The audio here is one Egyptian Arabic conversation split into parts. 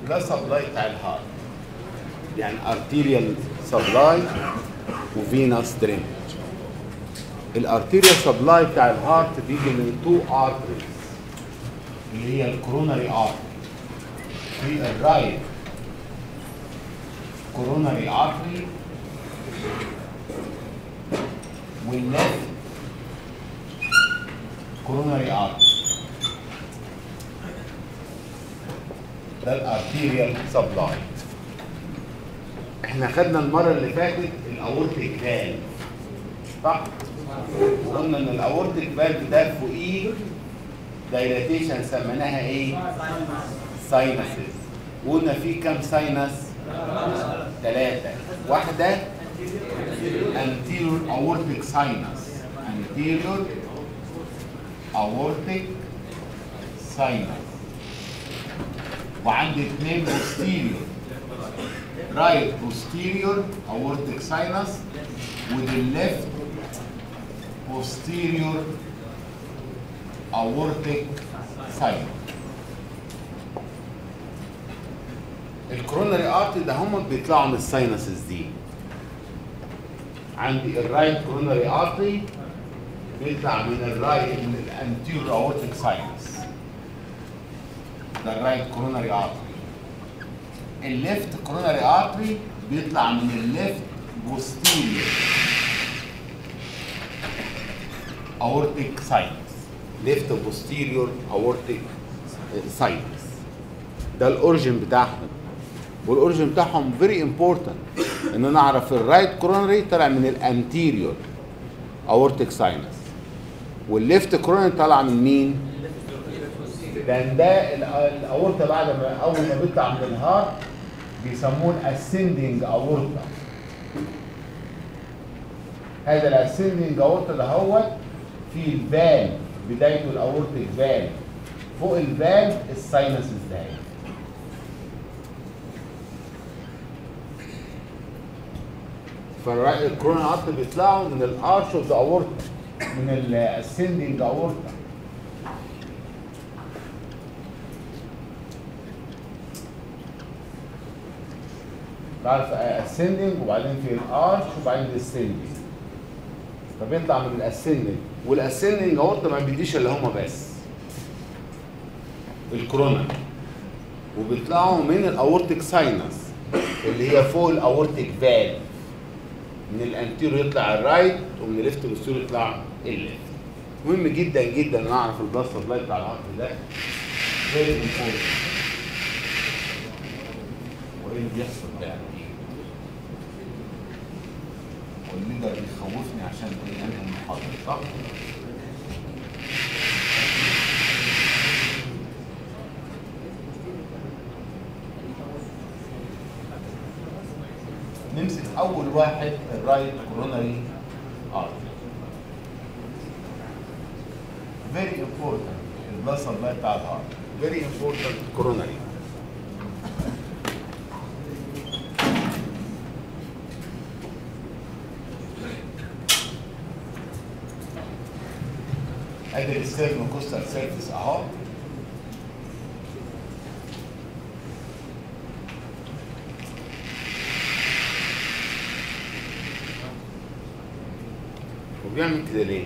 البلاد سبلاي بتاع الهارت يعني ارتيريال سبلاي وفينس درينج الارتيريال سبلاي بتاع الهارت بيجي من تو ارتريز اللي هي الكوروناري ارتري في الرايت كوروناري ارتري والليفت كوروناري ارتري ده الارتيريال سبلاي احنا خدنا المره اللي فاتت الاورتيك فالف صح قلنا ان الاورتيك فالف ده فوقيه دايلاتيشن سميناها ايه ساينسز وقلنا فيه كام ساينس ثلاثه واحده anterior aortic sinus anterior aortic sinus وعندي اثنين posterior right posterior aortic sinus with the left posterior aortic sinus الكوروناري ارتي ده هم بيطلعوا من الساينسز دي عندي الرايت كوروناري ارتي بيطلع من الرايت من الانتيريور اورتيك ساينس ده الرايت كوروناري ارتري الليفت كوروناري ارتري بيطلع من الليفت بوستيريور اورتيك ساينس ليفت بوستيريور اورتيك ساينس ده الاوريجن بتاعهم والاوريجن بتاعهم فيري امبورتنت ان انا اعرف الرايت كورونري طالع من الانتيريور اورتيك ساينس والليفت كورونري طالع من مين؟ لان ده الاورتا بعد ما اول ما بيطلع من الهارت بيسموه الاسندنج اورتا هذا الاسندنج اورتا ده هو في الفال بدايته الاورتيك فال فوق الفال الساينسز ده فالكورونا ارت بيطلعوا من الارش اوف ذا اورتا من الاسندنج اورتا تعرف اسندنج وبعدين في الارش وبعدين الاسندنج فبيطلع من الاسندنج والاسندنج اورتا ما بيديش الا هما بس الكورونا وبيطلعوا من الاورتيك ساينس اللي هي فوق الاورتيك فالف من الانتيرو يطلع الرايت ومن الليفت والسور يطلع الليفت مهم جدا جدا ان اعرف البلس سبلاي بتاع الهارت ده فيري امبورتنت وايه اللي بيحصل ده يعني ايه والليدر بيخوفني عشان ايه انهي المحاضره صح؟ نمسك اول واحد الرايت كوروناري ارتري فيري امبورتنت البلس سبلاي بتاع الهارت فيري امبورتنت كوروناري ادي الستيرنو كوستال سيرفيس اهو وبيعمل كده ليه؟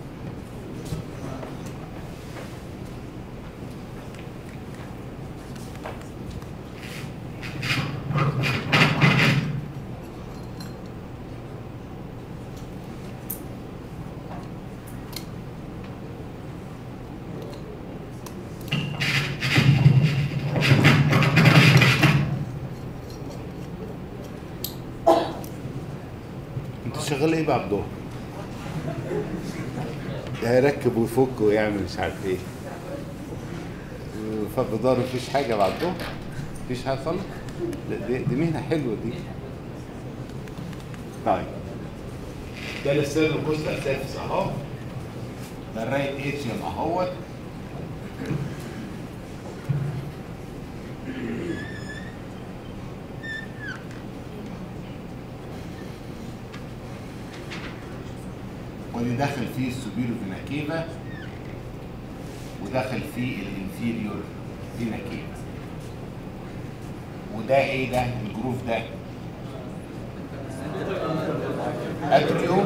انت شغال ايه بعد الظهر؟ ده يركب ويفك ويعمل مش عارف ايه فبدار مفيش حاجه بعد الظهر مفيش حاجه خالص لا، دي, دي مهنه حلوه دي طيب ده السيرن كوستال سيرفيس اهو ده الرايت اتريوم اهوت واللي داخل فيه السوبيرو فينا كيفا وداخل فيه الانفيريور فينا كيفا وده ايه ده الجروف ده اتريوم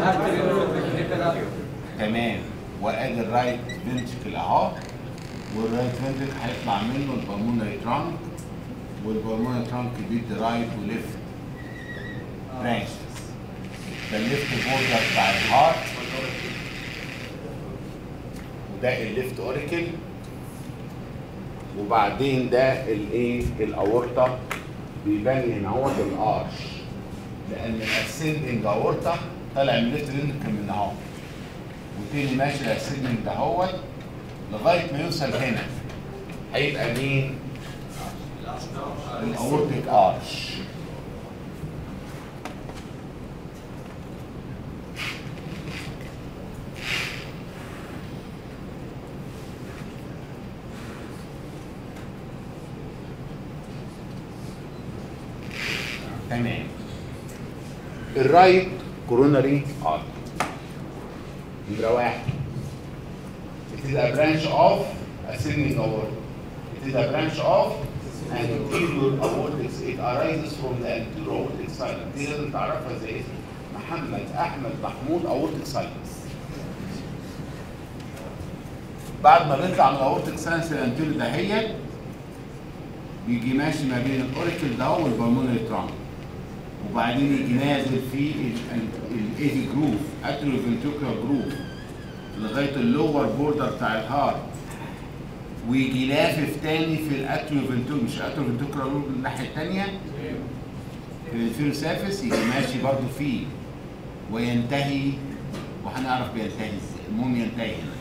تمام وادي الرايت فنتركل اهو والرايت فنتركل هيطلع منه البلمونري ترانك والبلمونري ترانك بيدي رايت وليفت برانشز ده الليفت بوردر بتاع الهارت وده الليفت اوريكل وبعدين ده الايه الاورطه بيبان هنا اهوت الارش لان الاسندنج اورطه طالع من الليفت لينك من اهو وتاني ماشي الاسندنج دهوت لغايه ما يوصل هنا هيبقى مين؟ الاورتيك ارش تمام الرايت كوروناري ارتري نمرة واحد It is a branch of ascending aorta. It is a branch of anterior aortic. It arises from the anterior aortic sinus. دي لازم تعرفها زي اسم محمد احمد محمود aortic sinus. بعد ما بيطلع من الاورتيك ساينس الانتيريور دهيت بيجي ماشي ما بين الاوريكل ده والبلمونري ترانك وبعدين يجي نازل في الايدي جروف اتريو فنتوكولار جروف لغايه اللور بوردر بتاع الهارت ويجي لافف تاني في الاتريو فنتوكولار مش الاتريو فنتوكولار جروف الناحيه الثانيه في الفيروسافس يجي ماشي برضه فيه وينتهي وهنعرف بينتهي ازاي المهم ينتهي هنا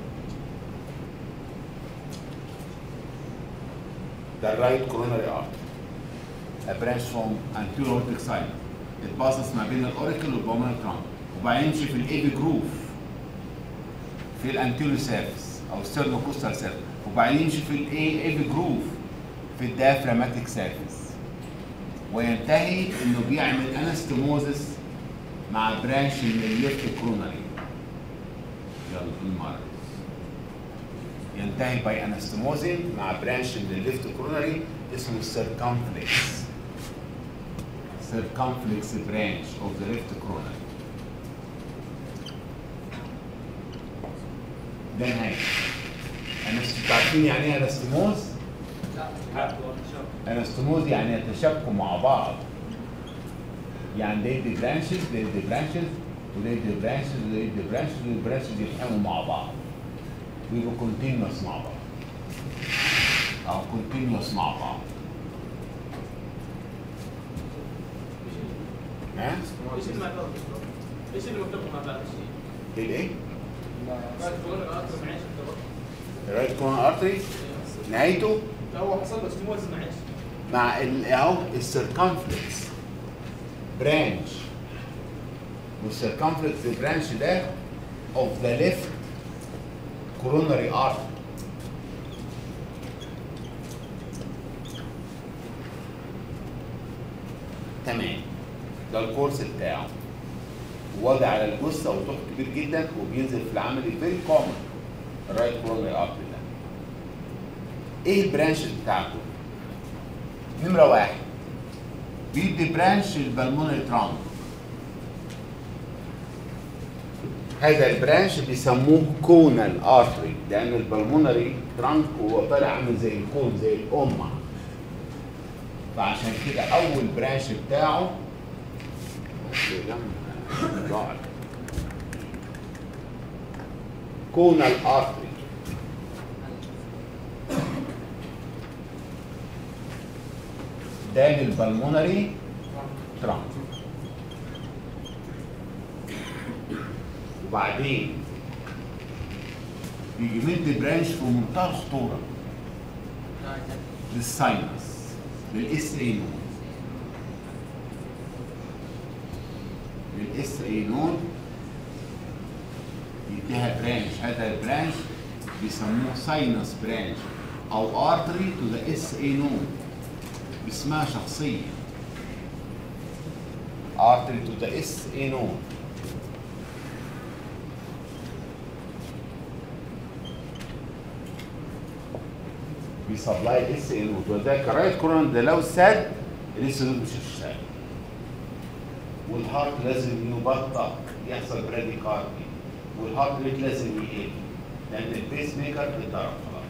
ده الرايت كوروناري ارتري a branch from anterior aortic sinus اتباصص ما بين الاوريكل والبومنال ترانك وبعدين يمشي في الايبي جروف في الانتيريور سيرفيس او ستيرنوكوستال سيرفيس وبعدين يمشي في الاي ايبي جروف في الديافراماتيك سيرفيس وينتهي انه بيعمل انستموزس مع برانش من الليفت كرونري يلا المره ينتهي باي انستموزين مع برانش من الليفت كرونري اسمه السيركمفلكس circumflex branch of the left coronary. ده نهاية. أنستوا عارفين يعني إيه أنستموز؟ أنستموز يعني يتشابكوا مع بعض. يعني ده يدي برانشز ده يدي برانشز وده يدي برانشز وده يدي برانشز والبرانشز يلحموا مع بعض. ويبقوا كونتينوس مع بعض. أو كونتينوس مع بعض. ها؟ ايش اللي ما بعرف ايش اللي مكتوب ما بعرف شيء الايه؟ بعد كورونا الارض معيش الرايت كورون ارتري نهايته هو حصل له استموز معيش مع ال- اهو السيركمفلكس برانش والسيركمفلكس برانش ده اوف ذا ليفت كوروناري ارتري تمام ده الكورس بتاعه واضع على الجثه وطول كبير جدا وبينزل في العمل فيري كومن الرايت كوروناري ارتري ده ايه البرانشز بتاعته؟ نمرة واحد بيدي برانش البلمونري ترانك هذا البرانش بيسموه كونال ارتري لان البلمونري ترانك هو طالع عامل زي الكون زي الامه فعشان كده اول برانش بتاعه كونال ارتري ده للبلمونري ترانك وبعدين يجي مد برانش في منتهى الخطوره للساينس للاس اي نود للاس اي نود يديها برانش هذا البرانش بيسموه ساينس برانش او ارتري تو ذا اس اي نود باسمها شخصيه artery to the SA node بيسبلاي الاس ان نود ولذلك الرايت كورونر ده لو سد الاس نود مش هتشتغل والهارت لازم يبطأ يحصل براديكاردي والهارت ريت لازم يقل لان البيس ميكر اتضرب خلاص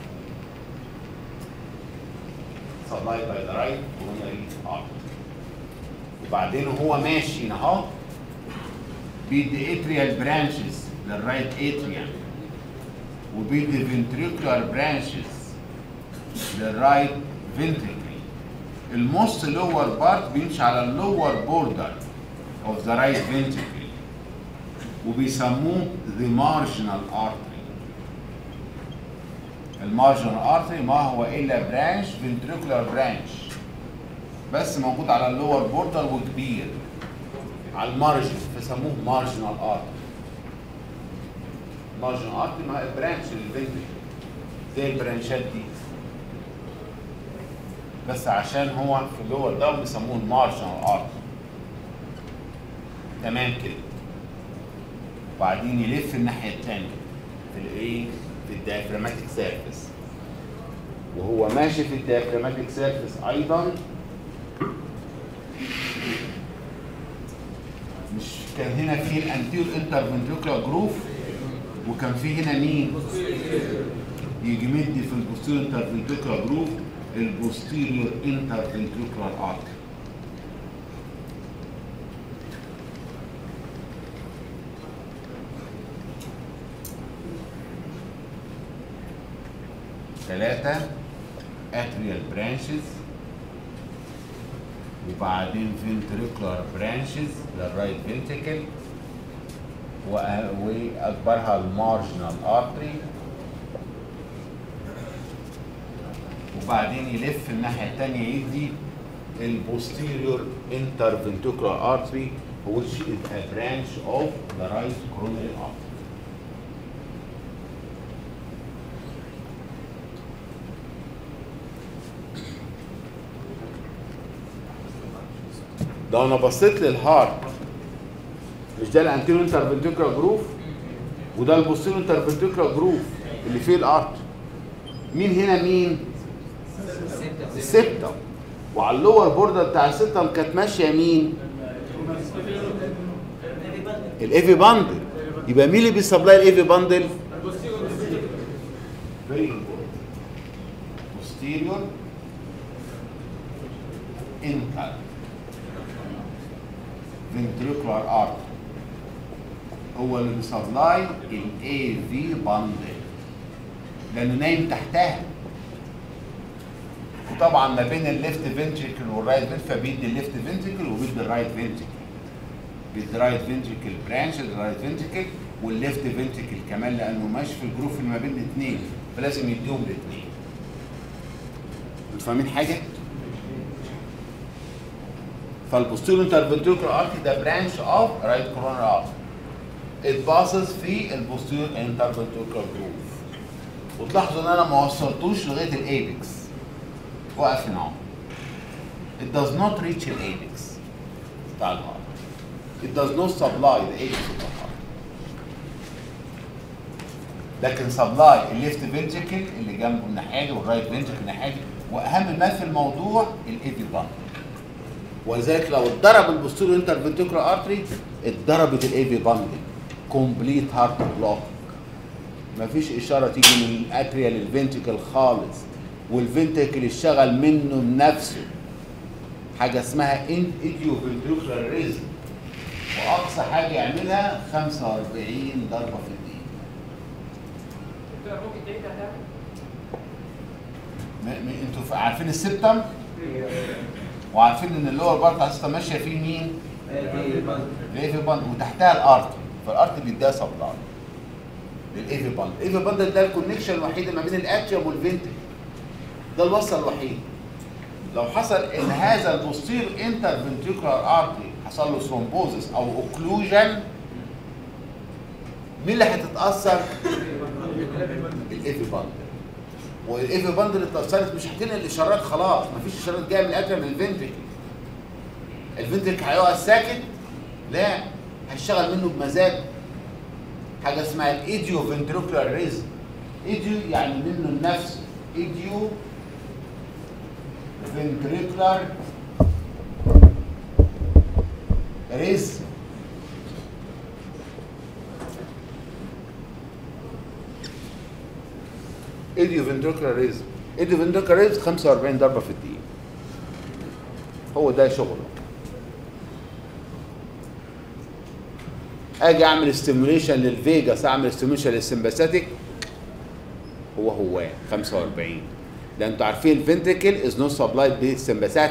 سبلاي باي ذا رايت كورونري ارت وبعدين هو ماشي هنا اهو بيدي اتريال برانشز للرايت اتريال وبيدي فنتريكولار برانشز للرايت فنتريكل الموست لور بارت بيمشي على اللور بوردر اوف ذا رايت فنتريكل وبيسموه ذا مارجنال ارتري المارجنال ارتري ما هو الا برانش فنتريكولار برانش بس موجود على اللور بوردر وكبير على المارجن فسموه مارجنال ارتري مارجنال ارتري ما هي برانش للفنتريكل زي البرانشات دي بس عشان هو في اللور ده بيسموه المارجنال ارتري تمام كده وبعدين يلف الناحيه الثانيه في الايه في الديافراماتيك سيرفيس وهو ماشي في الديافراماتيك سيرفيس ايضا مش كان هنا في الانتيور انترفنتريكولار جروف وكان في هنا مين يجي مدي في البوستيريور انترفنتريكولار جروف البوستيريور انترفنتريكولار ارتري ثلاثة atrial branches وبعدين ventricular branches للرايت ventricle وأ- وأكبرها المارجنال artery وبعدين يلف الناحية التانية يدي البوستيريور interventricular artery which is a branch of the right coronary artery لو انا بصيت للهارت مش ده الانتيرو انترفنتريكولار جروف وده البوستيرو انترفنتريكولار جروف اللي فيه الارت مين هنا مين السبتم وعلى اللور بوردر بتاع السبتم كانت ماشيه مين الايفي باندل يبقى مين اللي بيسبلاي الايفي باندل very important posterior inter ventricular artery هو اللي بيسبلاي الاي في باندل لانه نايم تحتها وطبعا ما بين الليفت فنتريكل والرايت فنتريكل فبيدي الليفت فنتريكل وبيدي الرايت فنتريكل بيدي الرايت فنتريكل برانش الرايت فنتريكل والليفت فنتريكل كمان لانه ماشي في الجروف اللي ما بين الاثنين فلازم يديهم الاثنين انتوا فاهمين حاجه؟ فالبوستيريور انترفنتريكولار ارتي ده برانش اوف رايت كورونر ارتي اتباصص في البوستيريور انترفنتريكولار جروف وتلاحظوا ان انا ما وصلتوش لغايه الايبكس واقف هنا اهو it does not reach الايبكس بتاع الهارت it does not supply the apex of the heart لكن سبلاي الليفت فنتريكل اللي جنبه الناحيه دي والرايت فنتريكل الناحيه دي واهم ما في الموضوع الايفي بامب ولذلك لو اتضرب البوستيريور انترفنتريكولار ارتري اتضربت الايفي باندل كومبليت هارت بلوك مفيش اشاره تيجي من الاتريا للفنتريكل خالص والفنتريكل يشتغل منه بنفسه حاجه اسمها ايديو فنتريكولار ريزم واقصى حاجه يعملها 45 ضربه في الدقيقه دكتور ممكن تعيد ده م- م- انتوا ف- عارفين السبتم وعارفين ان اللور بارت على السبتم ماشيه فيه مين؟ الايفي باند وتحتها الارت فالارت بيديها سبلاي للايفي باند الايفي باند ده الكونكشن الوحيد ما بين الاتريوم والفنتري ده الوصله الوحيد لو حصل ان هذا البوستير انتر فنتريكولار ارتري حصل له ثرومبوزس او اوكلوجن مين اللي هتتاثر؟ الايفي باند والايفي باند اللي اتاثرت مش هتنقل الاشارات خلاص مفيش اشارات جايه من الاتريوم للفنتريكل الفنتريكل هيقعد ساكت لا هيشتغل منه بمزاج حاجه اسمها الايديو فنتريكولار ريزم ايديو يعني منه لنفسه ايديو ventricular rhythm ايديو ventricular rhythm ايديو ventricular rhythm 45 ضربه في الدقيقه هو ده شغله اجي اعمل ستيموليشن للفيجاس اعمل ستيموليشن للسمباثيك هو هو 45 لان انتوا عارفين الفنتريكل از نوت سبلايد بالسمباثيك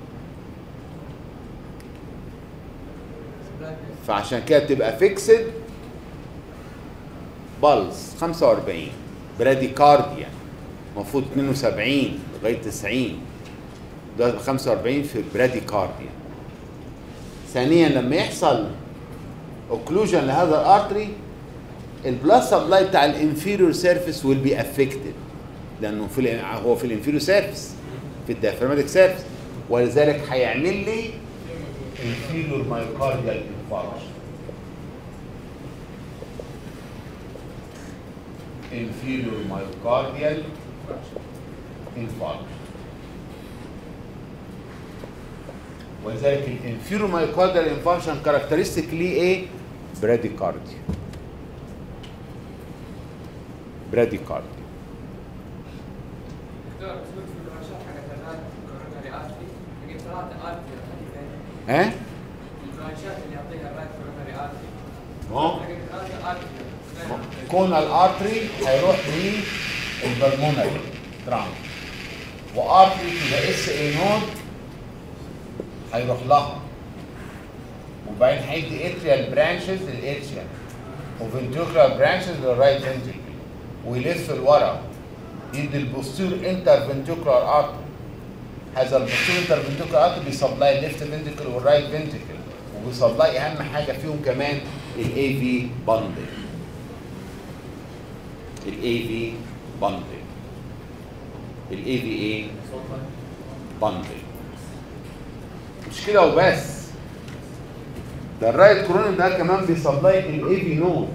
فعشان كده بتبقى فيكسد بالز 45 براديكارديا المفروض 72 لغايه 90 ده 45 في براديكارديا ثانيا لما يحصل اوكلوجن لهذا الارتري البلاد سبلاي بتاع الانفيريور سيرفيس ويل بي افكتد لانه في ال- هو في الانفيريور سيرفيس في الديافرماتيك سيرفيس ولذلك هيعمل لي انفيريور مايوكارديال انفاركشن inferior myocardial infarction ولذلك الانفيرو مايوكارديال انفاركشن كاركترستيك ليه ايه؟ براديكارديا براديكارديا دكتور بس قلت في الرشاق حقت الراد كوروناري ارتري لقيت ثلاثة ارتري هذه فين؟ ها؟ البرانشات اللي يعطيها الراد كوروناري ارتري اه لقيت ثلاثة ارتري فين؟ كون الارتري هيروح للبلمونري ترانك وارتري تو ذا اس اي نود هيروح لها وبعدين هيدي اتريال برانشز للاتريال وفنتريكولار برانشز للرايت فنتريكل ويلف لورا يدي البوستير انتر فنتريكولار ارتري هذا البوستير انتر فنتريكولار ارتري بيسبلاي الليفت فنتريكل والرايت فنتريكل وبيسبلاي اهم حاجه فيهم كمان الاي في باندل الاي في باندل الاي في ايه باندل مش كده وبس ده الرايت كورونال ده كمان بيسبلاي الاي في نود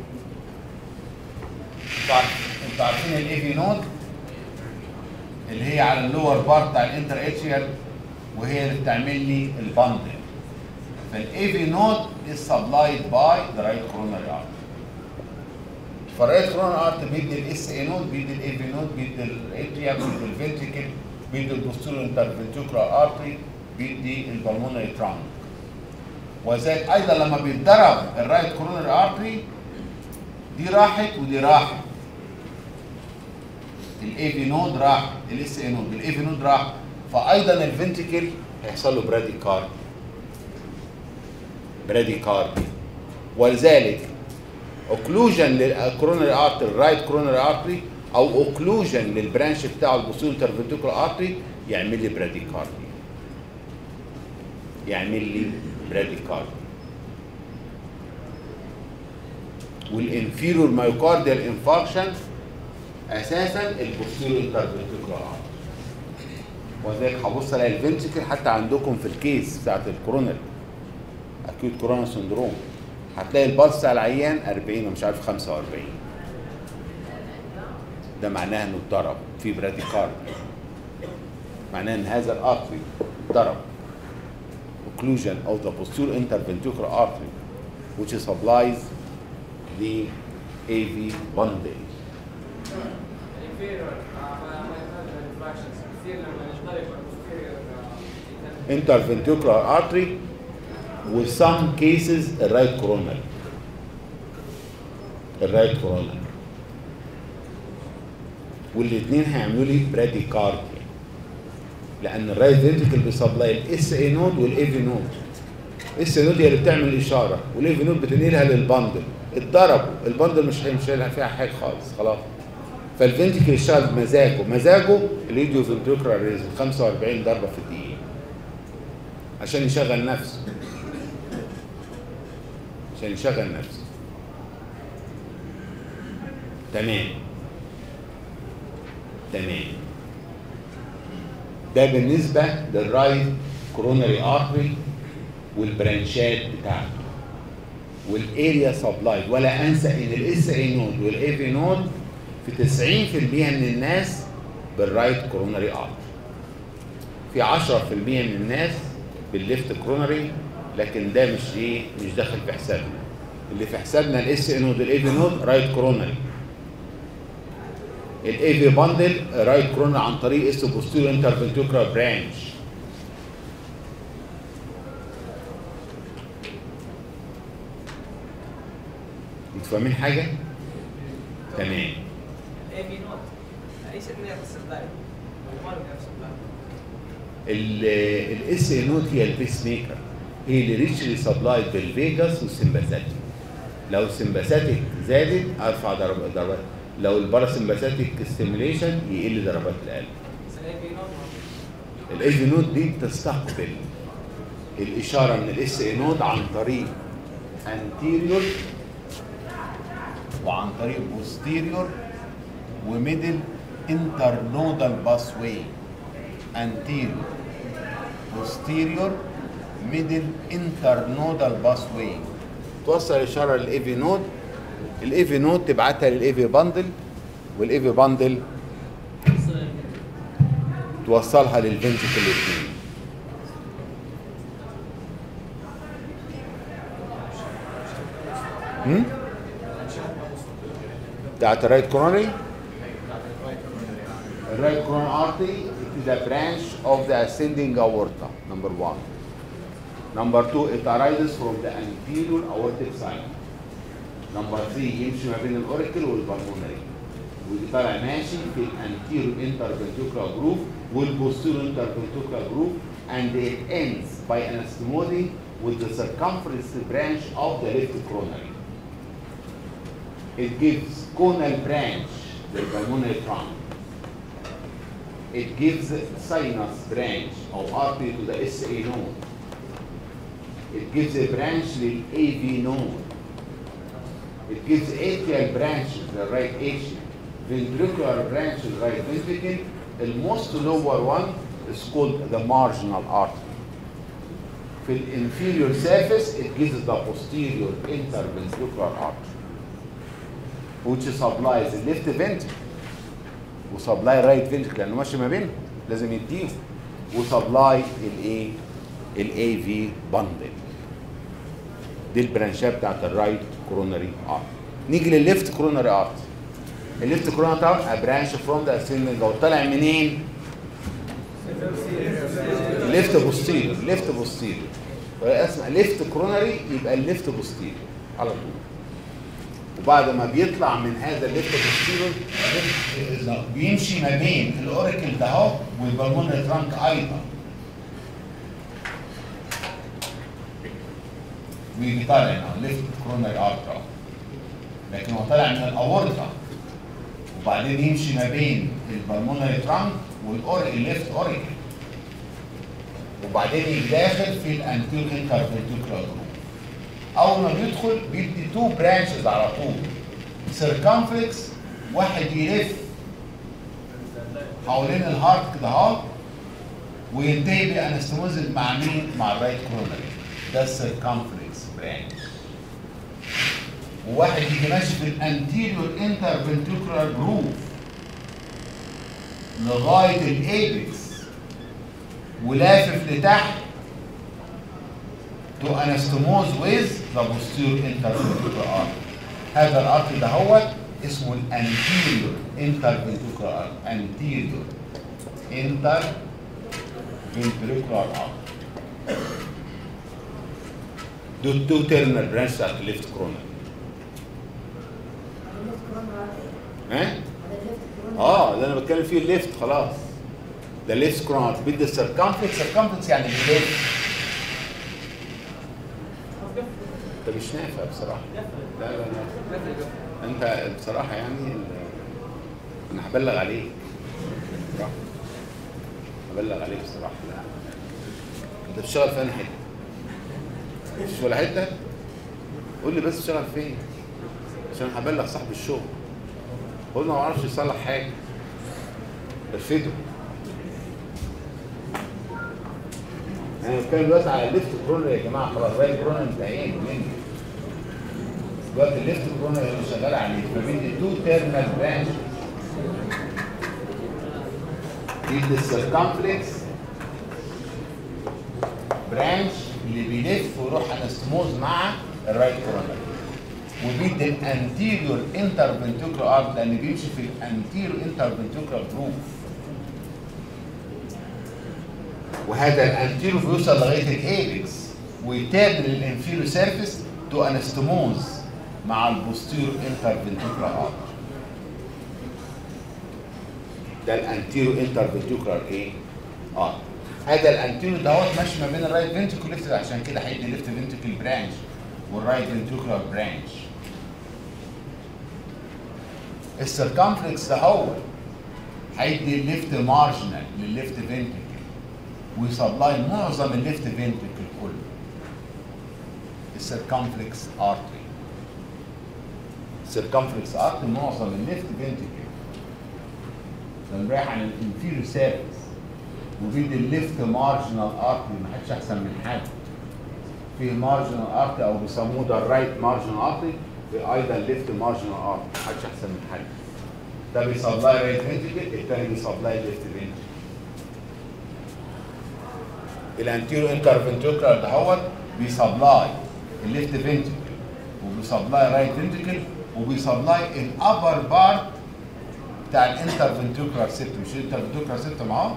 انتوا عارف- انتوا عارفين الاي في نود اللي هي على اللور بارت بتاع الانتر اتريال وهي اللي بتعمل لي الباندل فالاي في نود is supplied by the right coronary artery فالرايت كورونال ارت بيدي الاس اي نود بيدي الاي في نود بيدي الاتريا بيدي الفنتريكل بيدي البوستيريور انترفنتريكولار ارتري بيدي البلمونري ترانك وذلك ايضا لما بيتضرب الرايت كورونري ارتري دي راحت ودي راحت الاي في نود راح الاس اي نود الاي في نود راح فايضا الفنتريكل هيحصل له براديكارد براديكارد ولذلك اوكلوجن للكورونري ارتري الرايت كورونري ارتري او اوكلوجن للبرانش بتاعه البوستيريور انترفنتريكولار ارتري يعمل لي براديكاردي يعمل لي براديكاردي والانفيرور مايوكارديال انفاركشن اساسا البوستيريور انترفنتريكولار ارتري وذلك هبص الاقي الفنتريكل حتى عندكم في الكيس بتاعت الكورونري اكيوت كورونا سندروم هتلاقي البلس بتاع العيان 40 ومش عارف 45 ده معناها انه اتضرب في براديكارد معناه ان هذا الارتري اتضرب occlusion of the posterior interventricular artery which supplies the AV bundle الانفيرور ما ما يحتاج الفراكشنز كثير لما يختلف البوستيريور interventricular artery with some cases الرايت coronary الرايت coronary والاثنين هيعملوا لي براديكارديا لان الرايت فنتريكل بيسبلاي الاس اي نود والاي في نود الاس اي نود هي اللي بتعمل الاشاره والاي في نود بتنقلها للبندل اتضربوا البندل مش هيمشي لها فيها حاجه خالص خلاص فالفنتريكل يشتغل بمزاجه مزاجه الايديو فنتريكولار ريزم 45 ضربه في الدقيقه عشان يشغل نفسه عشان يشغل نفسه تمام تمام ده بالنسبة للرايت كوروناري ارتري والبرانشات بتاعته والاريا سبلايد ولا انسى ان الاس اي نود والاي في نود في 90% من الناس بالرايت كوروناري ارتري في 10% من الناس بالليفت كوروناري لكن ده مش ايه مش داخل في حسابنا اللي في حسابنا الاس نود الاي في نود رايت كوروناري الاي في باندل رايت كوروناري عن طريق اس بوستيريور انترفنتيكولار برانش انتوا فاهمين حاجه؟ تمام الاي بي نوت ليست نفس السبلاي ما له نفس السبلاي الاس نوت هي البيس ميكر هي اللي ريتشلي سبلايد بالفيجاس والسمباثيك لو السمباثيك زادت ارفع ضرب- ضربات لو الباراسمباثيك ستيميوليشن يقل ضربات القلب بس الاي بي نوت ما- الاي نوت دي تستقبل الاشاره من الاس اي نوت عن طريق انتيريور وعن طريق بوستيريور وميدل انترنودال باس واي انتيريور بوستيريور ميدل انترنودال باس واي توصل الاشاره للاي في نود الاي في نود تبعتها للاي في باندل والاي في باندل توصلها للفنتيكل الاثنين هم؟ بتاعت الرايت كورونري الرايت coronary artery it is a branch of the ascending aorta number one number two it arises from the anterior aortic side number three يمشي ما بين الاوريكل والبلمونري وطالع ماشي في الانتيرو interventricular groove والبوستيرو interventricular groove and it ends by anastomosing with the circumference branch of the left coronary. It gives conal branch, the pulmonary trunk. It gives sinus branch or artery to the SA node. It gives a branch to AV node. It gives atrial branches, the right atrium, ventricular branches, right ventricle. The most lower one is called the marginal artery. في الانفيريور surface it gives the posterior interventricular artery which supplies the left ventricle وسبلاي رايت ventricle لانه ماشي ما بينهم لازم يديهم وسبلاي الايه الاي في باندل دي البرانشات بتاعت الرايت كوروناري ارت نيجي للليفت كوروناري ارت الليفت كوروناري ارت برانش فروم ذا اسندنج او طالع منين؟ ليفت بوستيريور ليفت بوستيريور اسمع ليفت كوروناري يبقى الليفت بوستيريور على طول وبعد ما بيطلع من هذا الليفت بوستيريور بيمشي ما بين الاوريكل ده اهو والبلمونري ترانك ايضا ويجي طالع هنا ليفت كوروناري ارترا لكن هو طالع من الاورطه وبعدين يمشي ما بين البلمونري ترانك والاوريكل الليفت اوريكل وبعدين يجي داخل في الانتير انترفنتيكولار جروب اول ما بيدخل بيدي تو برانشز على طول سيركمفلكس واحد يلف حوالين الهارت كده اهو وينتهي بانستموزل مع مين؟ مع الرايت كورونري ده السيركمفلكس برانش وواحد يجي ماشي في الانتيريور انترفنتيكولار جروف لغايه الايبكس ولافف لتحت to anastomose with the posterior interventricular artery. هذا الارتري ده هو اسمه الانتيريور interventricular artery. anterior interventricular artery. دول تو تيرمينال برانش بتاعت الليفت كورونر ها؟ اه ده انا بتكلم فيه الليفت خلاص ده ليفت كورونر بدي السيركمفلكس سيركمفلكس يعني الليفت انت مش نافع بصراحه لا لا لا انت بصراحه يعني ال- انا هبلغ عليك بصراحه هبلغ عليك بصراحه لا انت بتشتغل في انهي حته؟ مش ولا حته؟ قول لي بس بتشتغل فين؟ عشان هبلغ صاحب الشغل قول له ما اعرفش يصلح حاجه ارفده انا بتكلم دلوقتي على الليفت كرونر يا جماعه خلاص الرايت كرونر انتهينا منه دلوقتي الليفت كرونر اللي شغال عليه ما بين التو تيرمينال برانش بيدي السيركمفلكس برانش اللي بيلف ويروح انستموز مع الرايت كوروناري وبيدي الانتيريور انترفنتيكولار ارت لان بيمشي في الانتيريور انترفنتيكولار جروف وهذا الانتيريور بيوصل لغايه الايبكس ويتابع الانفيريور سيرفيس تو انستموز مع البوستيريور انترفنتيكولار ارت ده الانتيريور انترفنتيكولار ايه؟ اه هذا الانتيريور دوت ماشي ما بين الرايت فنتيكول ليفت عشان كده هيدي ليفت فنتيكل برانش والرايت فنتيكولار برانش السيركمفلكس ده هو هيدي الليفت مارجنال للليفت فنتيكل ويسبلاي معظم الليفت فنتيكل كله السيركمفلكس ارتري السيركمفلكس ارتري معظم الليفت فنتيكل لما رايح عن الانفيريور سيرفيس وبيدي الليفت مارجنال ارتري ما حدش احسن من حد في مارجنال ارتري او بيسموه ده الرايت مارجنال ارتري في ايضا ليفت مارجنال ارتري ما حدش احسن من حد ده بيسبلاي رايت فنتيكل الثاني بيسبلاي ليفت فنتيكل الانتيرو انترفنتيكولار دهوت بيسبلاي الليفت فنتيكل وبيسبلاي رايت فنتيكل وبيسبلاي الابر بارت بتاع الانترفنتيكولار سيستم مش الانترفنتيكولار سيستم اهو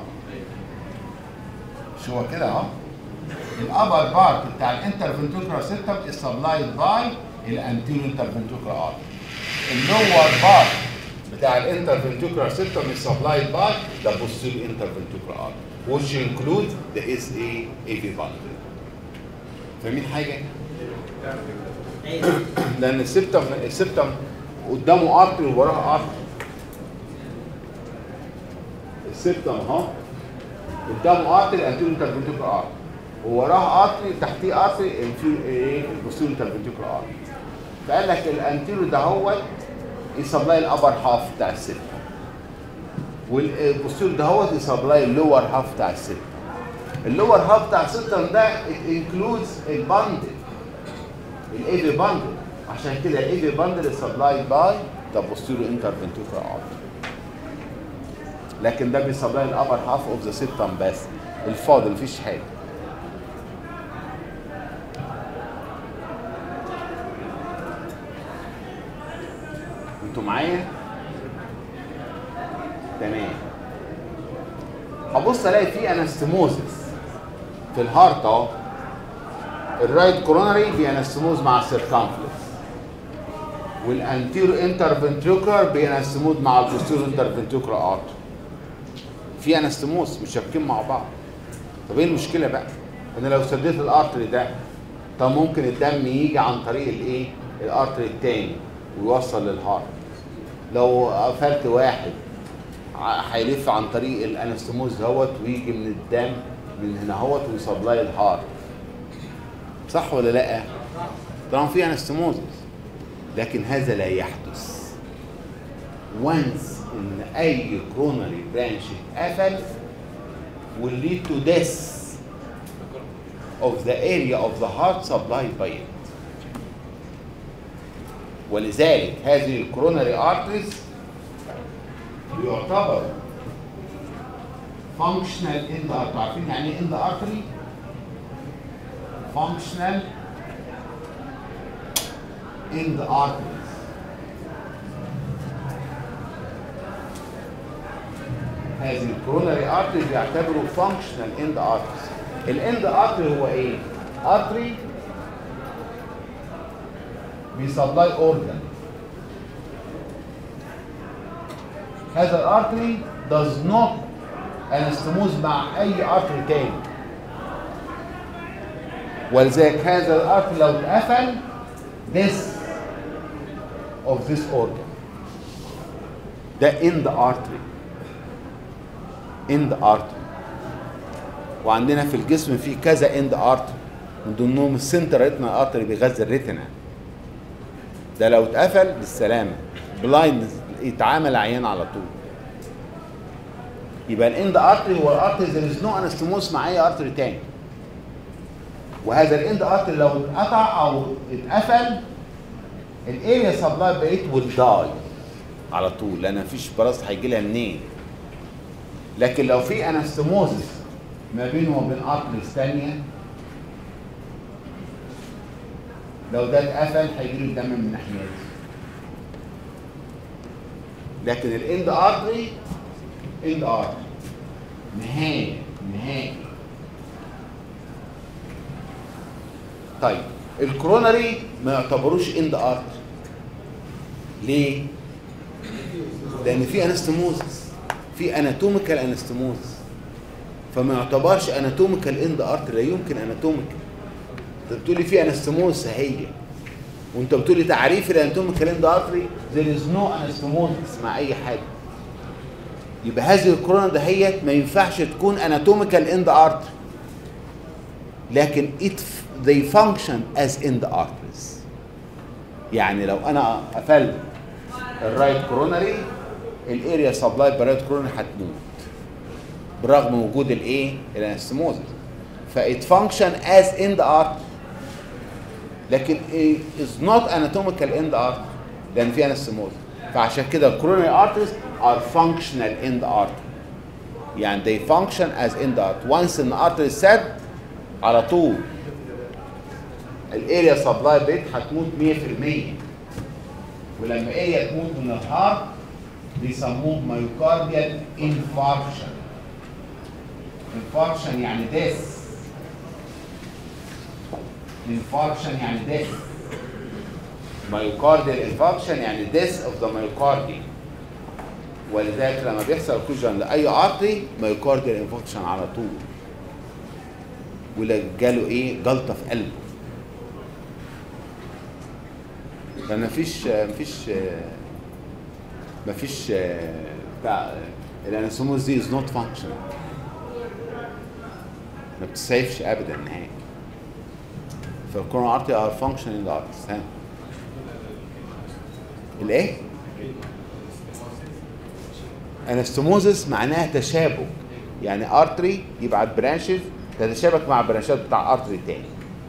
مش هو كده اهو الابر بارت بتاع الانترفنتيكولار سيستم is supplied by الانتيرو انترفنتيكولار ارت اللور بارت بتاع الانترفنتيكولار سيستم is supplied by the posterior interventricular artery which includes the SA AV bundle فاهمين حاجه؟ لان السبتم السبتم قدامه ارتري ووراه ارتري السبتم اهو قدامه ارتري انتيرو انترفنتيكولار ارتري ووراه ارتري تحتيه ارتري ايه البوستيرو انترفنتيكولار ارتري فقال لك الانتيرو ده هو يسبلاي الابر هاف بتاع السبتم والبوستيرو ده هو يسبلاي اللور هاف بتاع السبتم اللور هاف بتاع السبتم ده انكلودز الباندل الايفي باندل عشان كده الايفي باندل سبلاي باي ذا بوستيرو انترفنتيكولار ارتري لكن ده بيسبلاي الابر هاف اوف ذا سيبتم بس الفاضل مفيش حاجه انتوا معايا تمام هبص الاقي في انستموزس في الهارت اهو الرايت كوروناري بينستموز مع السيركمفلكس والانتيرو انترفنتريكولار بينستموز مع البوستيرو انترفنتريكولار ارتري في انستموس مشابكين مع بعض طب ايه المشكله بقى انا لو سديت الارتري ده طب ممكن الدم يجي عن طريق الايه الارتري التاني ويوصل للهارت لو قفلت واحد ع- هيلف عن طريق الانستموز دوت ويجي من الدم من هنا هوت ويسبلاي الهارت صح ولا لا طبعا في انستموزس لكن هذا لا يحدث وانس ان اي كرونري برانش اتقفل will lead to death of the area of the heart supplied by it ولذلك هذه الكرونري ارتريز بيعتبر functional in the artery عارفين يعني ايه in the artery functional in the arteries هذه الكوروناري ارتري بيعتبروا فانكشنال اند ارتريز الاند ارتري هو ايه ارتري بيسبلاي اورجان هذا الارتري does not انستموز مع اي ارتري تاني ولذلك هذا الارتري لو اتقفل this of this organ ده in the artery end artery وعندنا في الجسم في كذا end artery من ضمنهم السنتر ريتنا ارتري بيغذي الريتنا ده لو اتقفل بالسلامه بلايند يتعامل عيان على طول يبقى الاند ارتري هو الارتري there is no انستموس مع اي ارتري تاني وهذا الاند ارتري لو اتقطع او اتقفل الاريا سبلاي بقيت will die على طول لان مفيش براس هيجي لها منين لكن لو في انستموزس ما بينه وبين ارتريز ثانيه لو ده اتقفل هيجي له الدم من ناحيته لكن الاند ارتري اند ارتري نهائي نهائي طيب الكرونري ما يعتبروش اند ارتري ليه؟ لان في انستموزس في اناتوميكال انستموزس فما يعتبرش اناتوميكال اند ارتري لا يمكن اناتوميكال انت بتقولي في انستموزس هي وانت بتقولي تعريف الاناتوميكال اند ارتري there is no انستموزس مع اي حاجه يبقى هذه الكورونا دهيت ما ينفعش تكون اناتوميكال اند ارتري لكن it they function as end arteries يعني لو انا قفلت الرايت كورونري الاريا سبلاي برايت كورونري هتموت برغم وجود الايه الانستموزس فإت function as end artery لكن it is not anatomical end artery لان في انستموزس فعشان كده الكورونري arteries are functional end artery يعني they function as end artery once an artery is set على طول الاريا سبلاي بيت هتموت 100% ولما اريا تموت من الهارت بيسموه مايوكارديال انفاركشن انفاركشن يعني ديس انفاركشن يعني ديس مايوكارديال انفاركشن يعني ديس اوف ذا مايوكارديوم ولذلك لما بيحصل اوكلوجن لاي ارتري مايوكارديال انفاركشن على طول ولا جاله ايه جلطه في قلبه فما فيش مفيش مفيش بتاع الانسوموز دي از نوت فانكشن ما بتسيفش ابدا نهائي فالكورونا ارتي ار فانكشن ان ذا ارتس ها الايه؟ انستموزس معناها تشابك يعني ارتري يبعت برانشز تتشابك مع برانشات بتاع ارتري تاني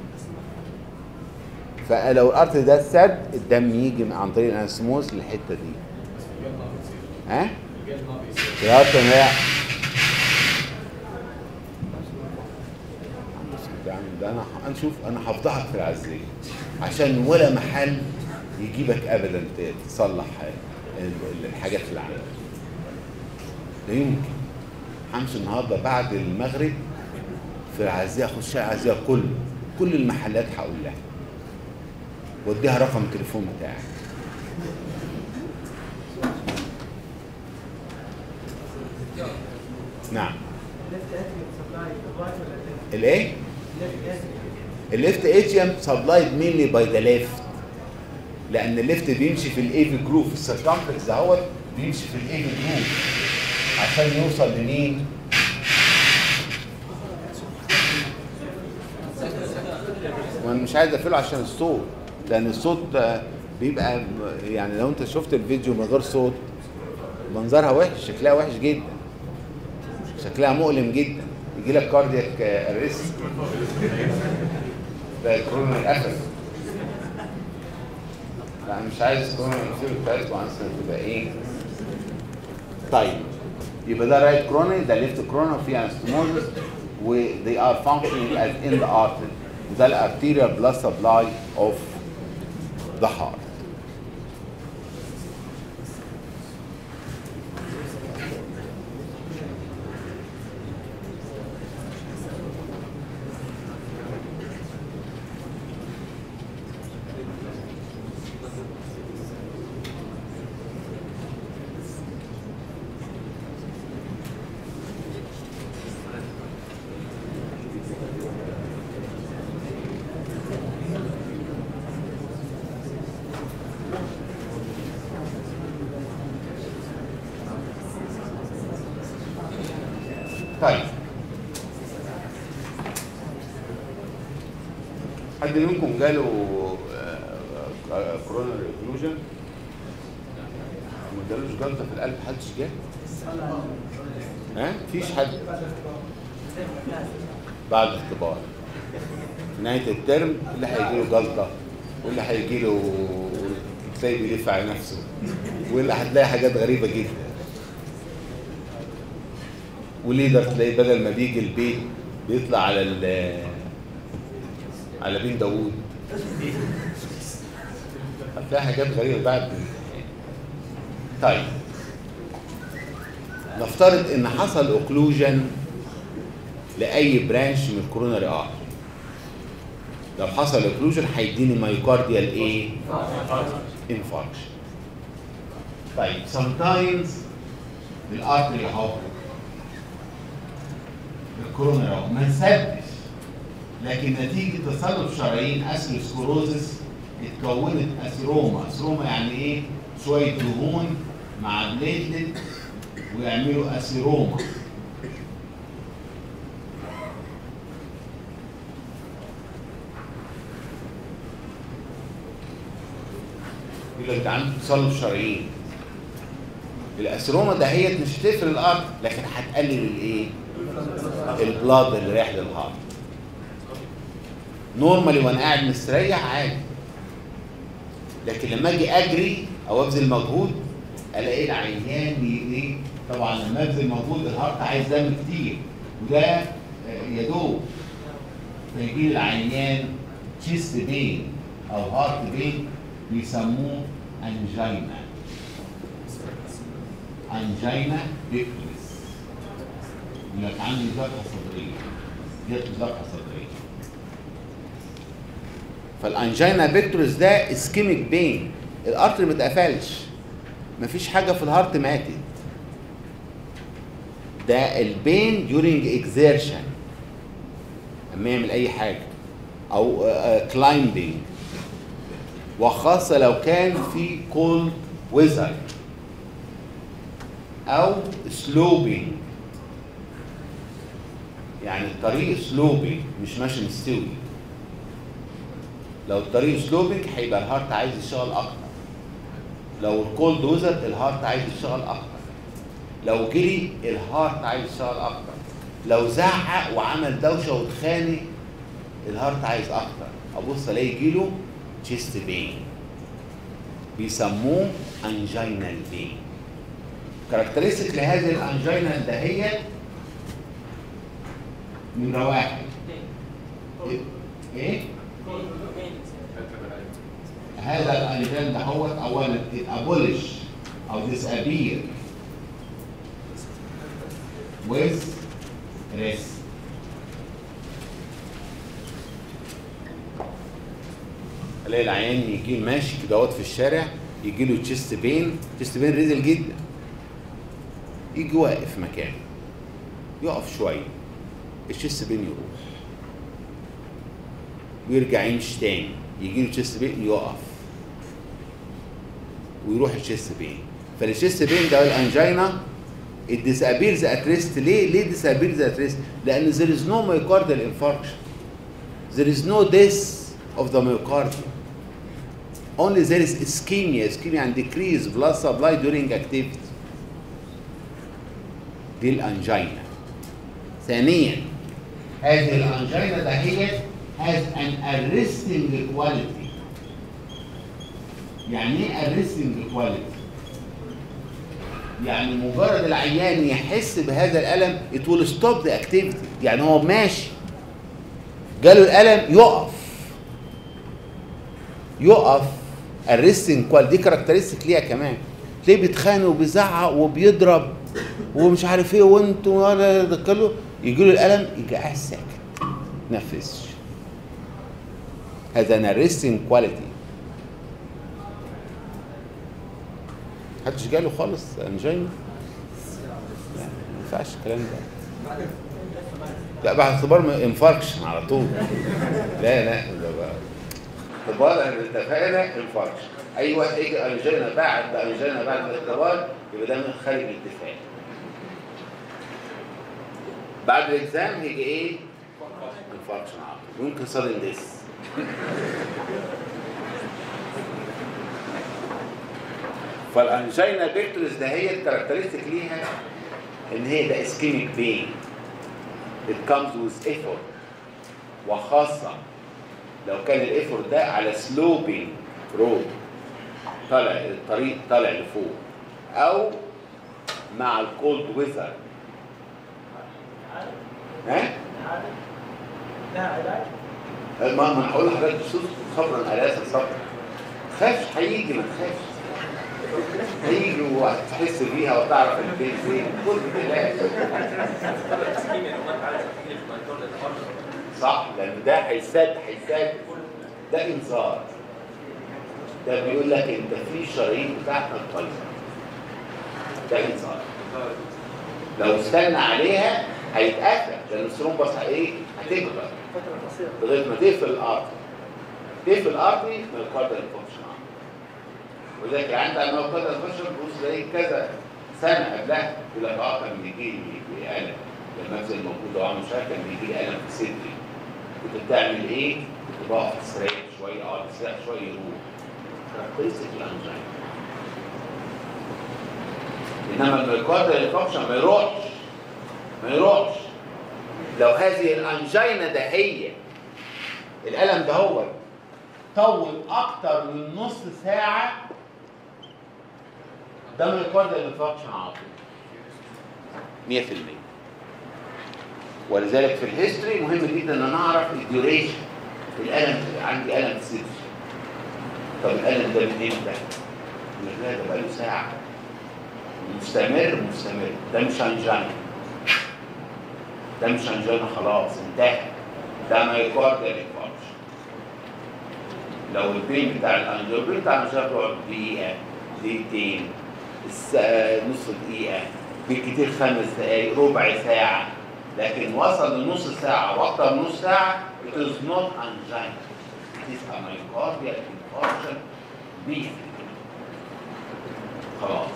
فلو الارتري ده اتسد الدم يجي عن طريق الانسموز للحته دي ها؟ الارتري هي ده انا هنشوف انا هفضحك في العزيه عشان ولا محل يجيبك ابدا تصلح الحاجات اللي عندك لا يمكن همشي النهارده بعد المغرب في العزيه اخش شارع العزيه كله كل المحلات هقول لها واديها رقم التليفون بتاعي نعم الايه الليفت اتيوم سبلايد مينلي باي ذا ليفت لان الليفت بيمشي في الايفي جروف السيركمفلكس دهوت بيمشي في الايفي جروف عشان يوصل لمين وانا مش عايز اقفله عشان الصوت لان الصوت بيبقى يعني لو انت شفت الفيديو من غير صوت منظرها وحش شكلها وحش جدا شكلها مؤلم جدا يجي لك كاردياك اريست ده الكورونا القفل لا مش عايز كورونا الفيلم بتاعتكم عايز تبقى ايه طيب يبقى ده رايت كروني ده ليفت كروني وفيه انستموزس و they are functioning as in the artery وده الارتيريال بلاد سبلاي اوف ذا هارت طيب حد منكم جاله كورونا اوكلوجن ما جالوش جلطه في القلب حدش جه ها مفيش حد بعد الاختبار في نهايه الترم اللي هيجي له جلطه واللي هيجي له تلاقيه بيلف على نفسه واللي هتلاقي حاجات غريبه جدا وليدر تلاقيه بدل ما بيجي البيت بيطلع على ال على بين داوود هتلاقي حاجات غريبه بعد طيب نفترض ان حصل اوكلوجن لاي برانش من الكوروناري ارتري لو حصل اوكلوجن هيديني مايوكارديال ايه انفاركشن طيب sometimes الارتري اهو الكوروناري اهو ما انسدش لكن نتيجه تصلب شرايين اثيروسكلوروزس اتكونت اثيروما اثيروما يعني ايه شويه دهون مع بليتلت ويعملوا اثيروما يقول لك ده عنده تصلب شرايين الاثيروما دهيت مش هتقفل الارض لكن هتقلل الايه؟ البلاد اللي رايح للهارت نورمالي وانا قاعد مستريح عادي لكن لما اجي اجري او ابذل مجهود الاقي العيان بي- ايه طبعا لما ابذل مجهود الهارت عايز دم كتير وده آه، يا دوب فيجي لي العيان تشيست بين او هارت بين بيسموه انجينا انجينا بيكتوريس يقول لك عندي ذبحه صدريه جت ذبحه صدريه فالانجينا بيكتوريس ده اسكيميك بين الارتري ما اتقفلش مفيش حاجه في الهارت ماتت ده البين during exertion اما يعمل اي حاجه او كلايمبينج وخاصه لو كان في كولد ويزر او سلوبينج يعني الطريق سلوبينج مش ماشي مستوي لو الطريق سلوبينج هيبقى الهارت عايز يشتغل اكتر لو الكولد ويزر الهارت عايز يشتغل اكتر لو جري الهارت عايز يشتغل اكتر لو زعق وعمل دوشه واتخانق الهارت عايز اكتر ابص الاقي يجيله تشيست بين بيسموه انجينال بين كاركترستيك لهذه الانجينا دهيت نمرة واحد ايه؟ إيه؟ هذا الانجين دهوت اولا ابولش او disappear with rest الاقي العيان يجي ماشي كده اهوت في الشارع يجي له تشيست بين تشيست بين ريزل جدا يجي واقف مكانه يقف شويه التشيست بين يروح ويرجع يمشي تاني يجي له تشيست بين يقف ويروح التشيست بين فالتشيست بين ده الانجينا الديسابيرز ات ريست ليه؟ ليه ديسابيرز ات ريست؟ لان there is no myocardial infarction there is no death of the myocardium only there is ischemia ischemia and decrease blood supply during activity دي الانجينا ثانيا هذه الانجينا دهيت has an arresting quality يعني ايه arresting quality يعني مجرد العيان يحس بهذا الالم it will stop the activity يعني هو ماشي جاله الالم يقف يقف الريستنج كوال دي كاركترستيك ليها كمان تلاقيه بيتخانق وبيزعق وبيضرب ومش عارف ايه وانتوا ولا ده كله يجي له الالم يجي قاعد ساكت نفسش هذا نارستنج كواليتي محدش جاله خالص انجينا لا ما ينفعش الكلام ده لا بعد اختبار انفاركشن على طول لا لا ده بقى اختبار احنا اتفقنا انفاركشن اي واحد يجي انجينا بعد انجينا بعد الاختبار يبقى ده من خارج الاتفاق بعد الاكزام هيجي ايه؟ انفاركشن على طول ممكن صار ديس فالانجينا بيكتوريس ده هي الكاركترستيك ليها ان هي ده اسكيميك بين it comes with effort وخاصة لو كان الايفورت ده على سلوبينج رود طالع الطريق طالع لفوق او مع الكولد ويزر ها لا علاج ما ما هقول لحضرتك صوت صبرا الاس صبرا تخافش هيجي ما تخافش هيجي وهتحس بيها وتعرف البيت فين كل بلاش صح لان ده هيساد هيساد ده انذار ده بيقول لك انت في شرايين بتاعتك بايظه ده انذار لو استنى عليها هيتقفل لان الثرومبس ايه هتكبر فترة قصيرة لغايه ما تقفل الارض تقفل الارض ما يقدر الفانكشن ولذلك عند الموقع الفانكشن بص زي كذا سنه قبلها يقول لك اه كان بيجي لي الم لما انزل موجود وعامل مش عارف كان بيجي لي الم في صدري كنت بتعمل ايه؟ كنت بقف تسرح شويه اه تسرح شويه يروح كاركترستيك الانجينا انما الميوكارديال الفانكشن ما يروحش ما يروحش لو هذه الانجينا ده هي الالم ده هو طول اكتر من نص ساعه ده ميوكارديال انفكشن على طول 100% ولذلك في الهيستوري مهم جدا ان انا اعرف الديوريشن الالم عندي الم في صدري طب الالم ده من امتى؟ من لا ده بقاله ساعه مستمر مستمر ده مش انجينا ده مش انجينا خلاص انتهى ده مايوكارديال انفكشن لو البين بتاع الانجينا البين بتاع الانجينا بيقعد دقيقه دقيقتين الس- نص دقيقه بالكتير خمس دقائق ربع ساعه لكن وصل لنص ساعه واكتر من نص ساعه it is not angina it is a myocardial infarction 100% خلاص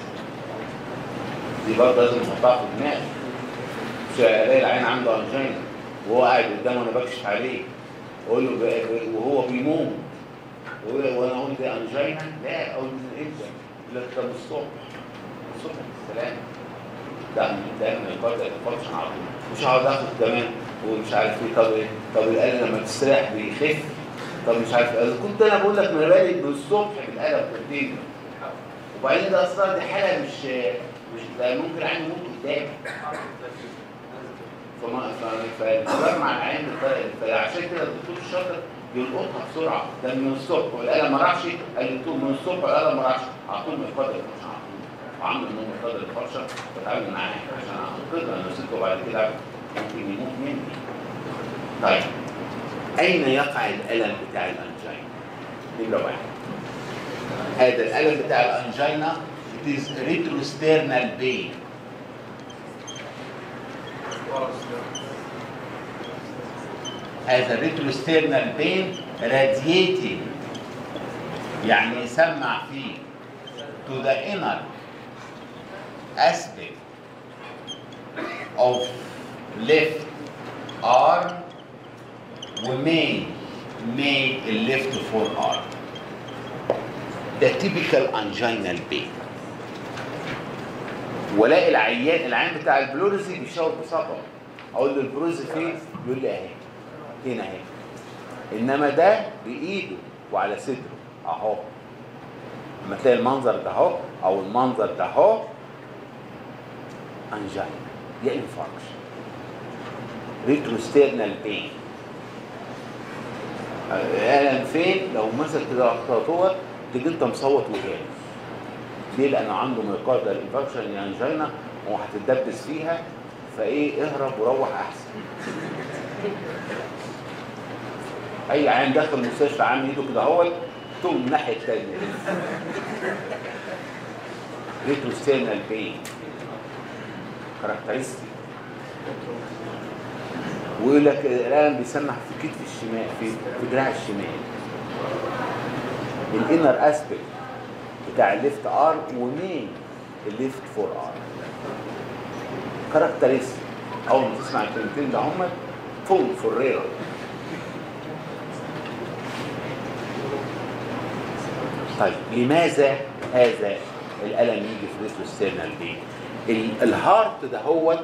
دي برضه لازم نحطها في دماغي مش الاقي العين عنده انجينا وهو قاعد قدامه وانا بكشف عليه اقول له ب- ب- وهو بيموت و- وانا اقول ده انجينا لا اقول من امتى؟ يقول لك ده من الصبح الصبح السلام ده ده من القدر الفانكشن على طول مش هقعد اخد كمان ومش عارف ايه طب ايه طب القلب لما تستريح بيخف طب مش عارف ايه كنت انا بقول لك من بالي من الصبح بالقلب تبتدي وبعدين ده اصلا دي حاله مش مش ده ممكن العين يموت قدامي فما ف- فالانتظار مع العين بالطريقة دي. فعشان كده الدكتور الشاطر يلقطها بسرعه ده من الصبح والقلم ما راحش قال لي طول من الصبح والقلم ما راحش على طول من القدر الفرشه على طول وعامل ان هو من قدر الفرشه بتعامل معاه عشان انقذه انا سبته بعد كده ممكن يموت مني طيب اين يقع الالم بتاع الانجينا؟ نمره واحد هذا الالم بتاع الانجينا it is retrosternal pain هذا retrosternal pain radiating يعني يسمع فيه to the inner aspect of left arm ومين مين الليفت فور arm ده typical anginal pain ولاقي العيان العيان بتاع البلوريزي بيشاور بصبعه اقول له البلوريزي فين يقول لي اهي هنا اهي انما ده بايده وعلى صدره اهو لما تلاقي المنظر ده اهو او المنظر ده اهو انجينا يا انفاركشن ريتروستيرنال بين الالم فين لو مسك كده خطوات تيجي انت مصوت وجاي ليه لانه عنده ميوكاردال انفكشن يا انجينا وهتتدبس فيها فايه اهرب وروح احسن اي عيان داخل المستشفى عامل ايده كده اهوت تقوم من الناحيه الثانيه ريتروستيرنال بين كاركترستيك ويقول لك الالم بيسمع في كتف الشمال في في دراع الشمال الانر اسبكت بتاع الليفت ارم ومين الليفت فور ارم كاركترستيك اول ما تسمع الكلمتين ده هم فول فوريرا طيب لماذا هذا الالم يجي في ريتروستيرنال بين ال- الهارت ده هو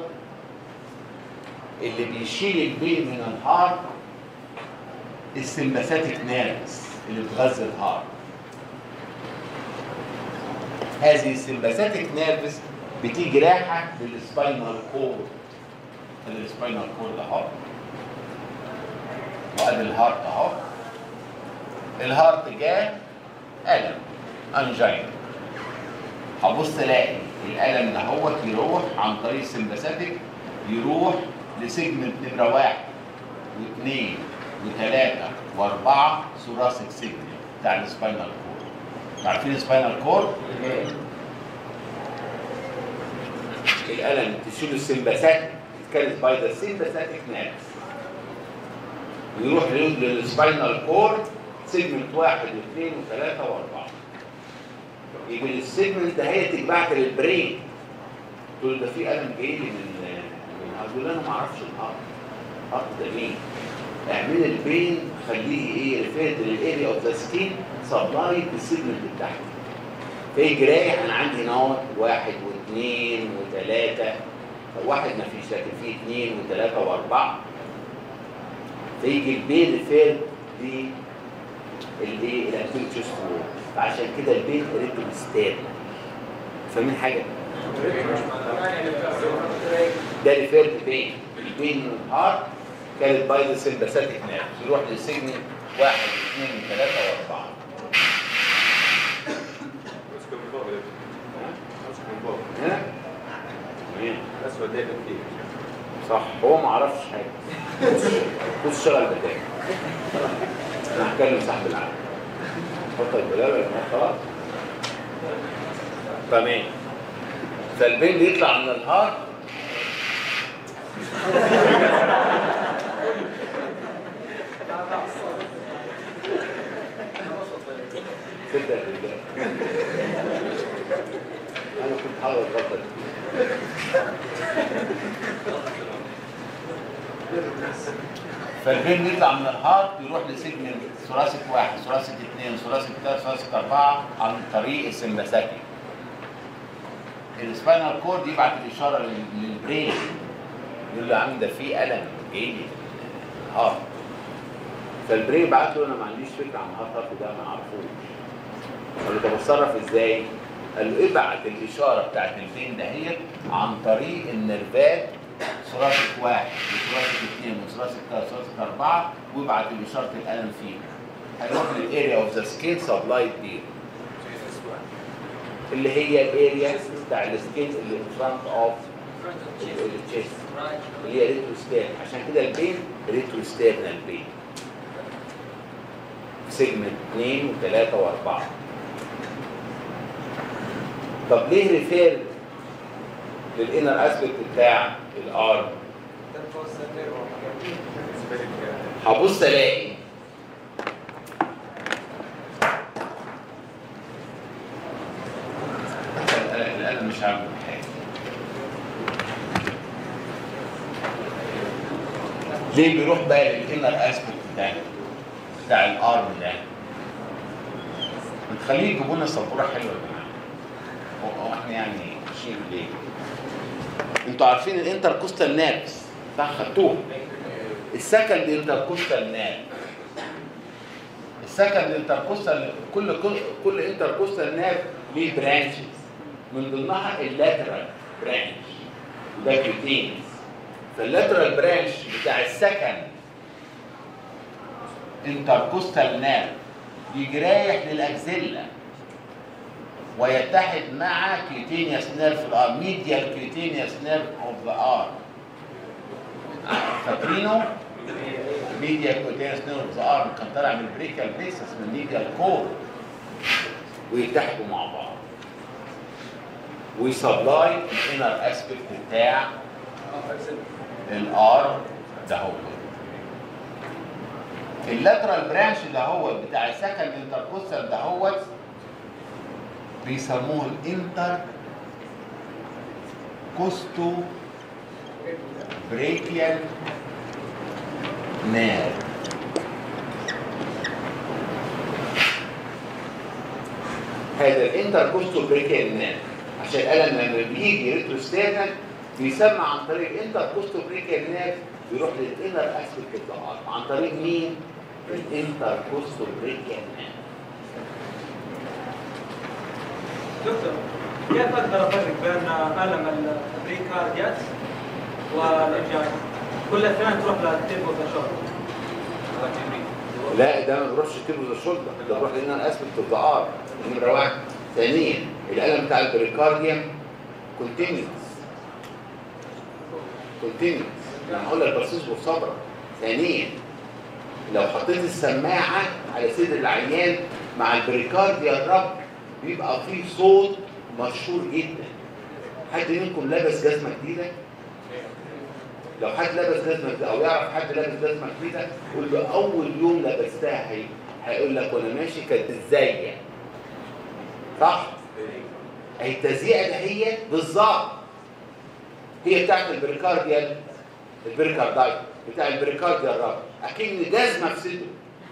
اللي بيشيل البين من الهارت السمباثيك نيرفز اللي بتغذي الهارت هذه السمباثيك نيرفز بتيجي رايحه للسباينال كورد ادي السباينال كورد اهو وادي الهارت اهو الهارت جاه الم انجين هبص الاقي الالم دهوت يروح عن طريق السمباثيك يروح لسيجمنت نمره واحد واثنين وثلاثه واربعه ثوراسيك سيجمنت بتاع السباينال كورد عارفين السباينال كورد؟ الالم تشيل السمباثيك كانت باي ذا سمباثيك نيرفز ويروح للسباينال كورد سيجمنت واحد واثنين وثلاثه واربعه يبقى السيجمنت ده هي تتبعت للبرين تقول ده في الم جاي لي من من هقول انا ما اعرفش الهارت الهارت ده مين اعمل البين خليه ايه ريفيرد للاريا اوف ذا سكين سبلاي بالسيجمنت بتاعته في جرايح انا عندي هنا اهو واحد واثنين وثلاثه واحد ما فيش لكن في اثنين وثلاثه واربعه فيجي البين ريفيرد للايه الانتيل فعشان كده البين ريتو ستاب فاهمين حاجه؟ ده ريفيرد بين البين من الهارت كانت باي ذا سمباثيك نيرف يروح للسجن واحد اثنين ثلاثه واربعه امسك من فوق يا ابني. امسك من فوق هنا تمام اسود ده كتير صح هو ما عرفش حاجه خد اشتغل بتاعي انا هكلم صاحب العالم حط البلاوي يا جماعه خلاص تمام فالبين بيطلع من الهارت صدق بالله انا كنت حاول اتغفل فالبين يطلع من الهارت يروح لسجن ثوراسيك واحد ثوراسيك اثنين ثوراسيك ثلاثة ثوراسيك أربعة عن طريق السمباثيك السباينال كورد يبعت الإشارة لل- للبرين يقول له يا عم ده في ألم جاي لي من الهارت فالبرين بعت له أنا ما عنديش فكرة عن الهارت ده ما أعرفوش قال له طب اتصرف ازاي؟ قال له ابعت الاشاره بتاعت البين دهيت عن طريق النرفات ثوراسيك واحد وثوراسيك اثنين وثوراسيك ثلاثة وثوراسيك أربعة وابعت الإشارة الألم فيه. هيروح للاريا اوف ذا سكين سبلايد دي اللي هي الاريا بتاع السكين اللي ان فرونت اوف التشيست اللي هي ريتروستاب عشان كده البين ريتروستابنال بين سيجمنت 2 و3 و4 طب ليه ريفير للانر اسبكت بتاع الارم هبص الاقي القلم مش عامل حاجه ليه بيروح بقى للانر اسبكت بتاع بتاع الارم ده بتخليه يجيبوا لنا سبوره حلوه يا جماعه هو هو احنا يعني ماشيين ليه؟ انتوا عارفين الانتركوستال نيرفز صح خدتوه السكند انتركوستال نيرف السكند انتركوستال كل كل كل انتركوستال نيرف ليه برانشز من ضمنها اللاترال برانش وده كيوتينز فاللاترال برانش بتاع السكند انتركوستال نيرف يجي رايح للاكزيلا ويتحد مع كيوتينيوس نيرف في الارم ميديال كيوتينيوس نيرف اوف ذا ارم فاكرينه ميديال كيوتينيوس نيرف اوف ذا ارم كان طالع من البريكال بيسس من ميديال كور ويتحدوا مع بعض ويسبلاي الانر اسبكت بتاع الار ده هو اللاترال برانش ده هو بتاع السكند انتركوستال ده هو بيسموه الانتر كوستو بريكيال نير هذا الانتر كوستو بريكيال نير عشان الالم لما بيجي ريتروستيرنال بيسمى عن طريق الانتر كوستو بريكيال نير بيروح للانر اسبكت عن طريق مين؟ الانتر كوستو بريكيال نير دكتور كيف اقدر افرق بين الم البريكارديات والانجاز كل الاثنين تروح للتيربو شورت لا ده ما بيروحش تيربو الشولدر ده بيروح لان انا اسفل في الدعار نمره واحد ثانيا الالم بتاع البريكارديوم كونتينيوس كونتينيوس انا هقول لك بس اصبر صبرا ثانيا لو حطيت السماعه على صدر العيان مع البريكارديا الرب بيبقى فيه صوت مشهور جدا حد منكم لابس جزمه جديده لو حد لابس جزمه جديده او يعرف حد لابس جزمه جديده قول له اول يوم لبستها هي هيقول لك وانا ماشي كانت ازاي صح اهي التزييقه ده هي بالظبط هي بتاعت البريكارديال البريكاردايت بتاع البريكارديال الرابع اكن جزمه في صدره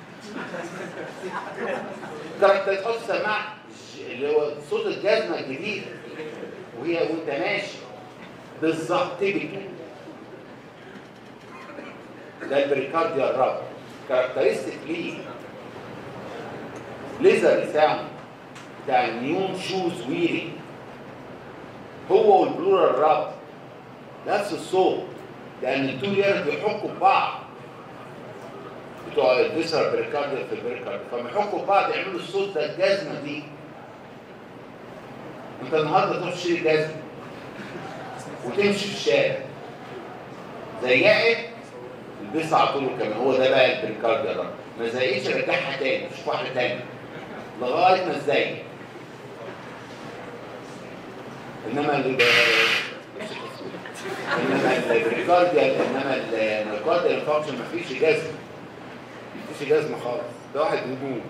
كاركتر تحط سماعه اللي هو صوت الجزمه الجديده وهي وانت ماشي بالظبط تيبيكال ده البريكارديال الرابع كاركترستيك ليه ليزر ساوند بتاع النيون شوز ويري هو والبلورال الرابع نفس الصوت لان التو ليرز بيحكوا ببعض بتوع الفيسر بريكارديال في البريكارديال فلما يحكوا ببعض يعملوا الصوت ده الجزمه دي انت النهارده تروح تشتري جزمه وتمشي في الشارع زيقت البسها على طول كمان هو ده بقى البريكارديال ده ما زيقتش رجعها تاني مش واحده تانيه لغايه ما تزيق انما اللي انما البريكارديال انما البريكارديال فانكشن ما فيش جزم ما فيش جزمه خالص ده واحد نجوم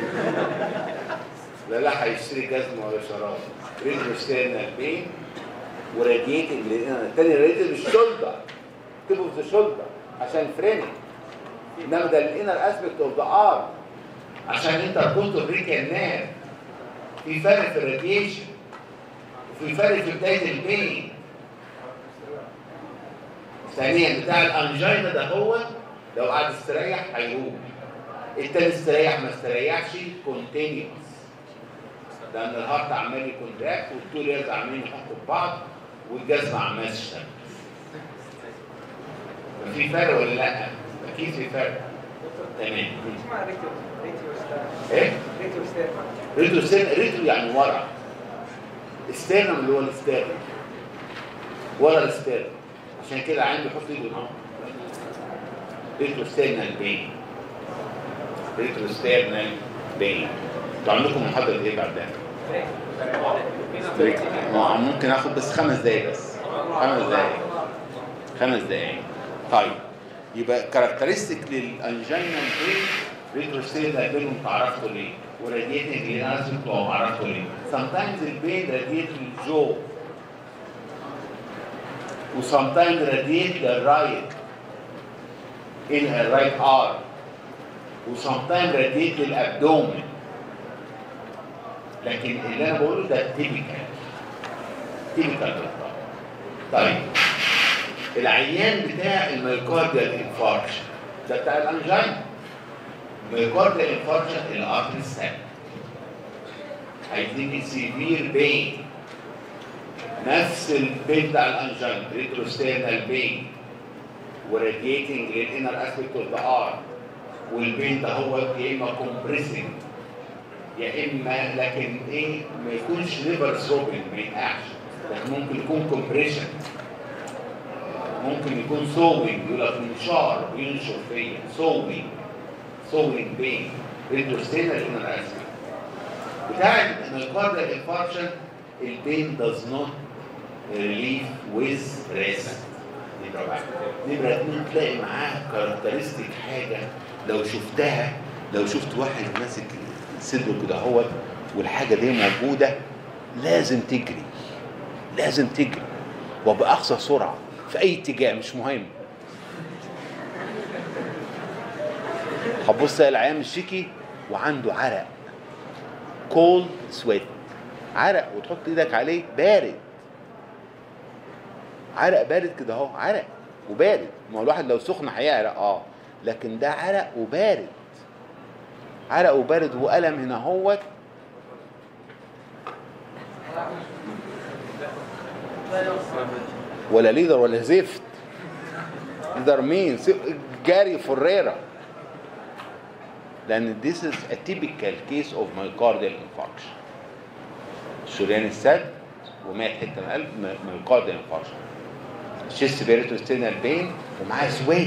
لا لا هيشتري جزمه ولا شراب رجله اشترينا البين وراديتنج الثاني راديتنج الشولدر تبقوا في الشولدر عشان فرينك انما ده الانر اسبكت اوف ذا ارم عشان انت كنت بريكال نير في فرق في الراديشن وفي فرق في بدايه البين ثانيا بتاع الانجينا ده هو لو قعد استريح هيروح التاني استريح ما استريحش كونتينيوس لان الهارت عمال يكونتراكت والتو ليرز عمالين يحطوا في بعض والجزمه عمال تشتغل في فرق ولا لا؟ اكيد في فرق تمام اسمها ريتو ريتو ستار ايه؟ ريتو ستار ريترو ستيرن ريترو يعني ورا استيرنم اللي هو الاستيرنم ورا الاستيرنم عشان كده عندي بيحط ايده هنا ريترو ستيرنال بين ريترو ستيرنال بين انتوا عندكم محاضره ايه بعدها؟ بريك ما ممكن اخد بس خمس دقايق بس خمس دقايق خمس دقايق طيب يبقى كاركترستيك للانجينا برين ريتروستيل بينهم تعرفتوا ليه وراديتنج للانسل تعرفتوا ليه sometimes البين راديت للجو وسامتايمز راديت للرايت in a right arm وسامتايمز راديت للابدومن لكن اللي انا بقوله ده تيبيكال تيبيكال طيب العيان بتاع الميوكارديال انفاركشن ده بتاع الانجين الميوكارديال انفاركشن الارتري ستاك هيديني سيفير بين نفس البين بتاع الانجين ريتروستيرنال بين وراديتنج للانر اسبكت اوف ذا ارم والبين ده هو يا اما كومبريسنج يا اما لكن ايه ما يكونش ليفر ثروبنج ما ينقعش لكن ممكن يكون كومبريشن ممكن يكون سوينج يقول لك منشار بينشر فيا سوينج سوينج بين ريدوستينا الانر اسبكت بتاع الميوكارديال انفاركشن البين does not relieve with rest نمرة واحد نمرة اتنين تلاقي معاه كاركترستيك حاجة لو شفتها لو شفت واحد ماسك صدره كده اهوت والحاجة دي موجودة لازم تجري لازم تجري وبأقصى سرعة في أي اتجاه مش مهم هتبص العيان الشيكي وعنده عرق كولد سويت عرق وتحط ايدك عليه بارد عرق بارد كده اهو عرق وبارد ما هو الواحد لو سخن هيعرق اه لكن ده عرق وبارد عرق وبارد وألم هنا اهوت ولا ليدر ولا زفت ليدر مين سي- جاري فوريرا لان this is a typical case of myocardial infarction شريان السد ومات حته من القلب مايوكارديال انفاركشن شيست بيريتوستينال بين ومعاه سويت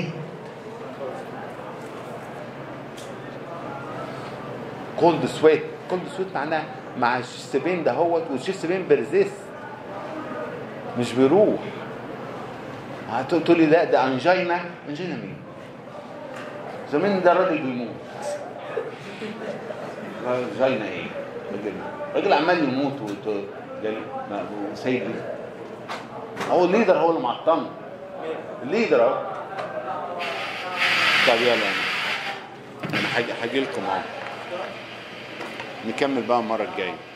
كولد سويت كولد سويت معناها مع الشيست بين ده هو والشيست بين بيرزيست مش بيروح هتقول تقول لي لا ده انجينا انجينا مين؟ زمان ده راجل بيموت انجينا ايه؟ راجل راجل عمال يموت وت- يعني ما- سيد هو الليدر هو اللي معطلنا الليدر اهو طب يلا انا هاجي هاجي لكم اهو نكمل بقى المره الجايه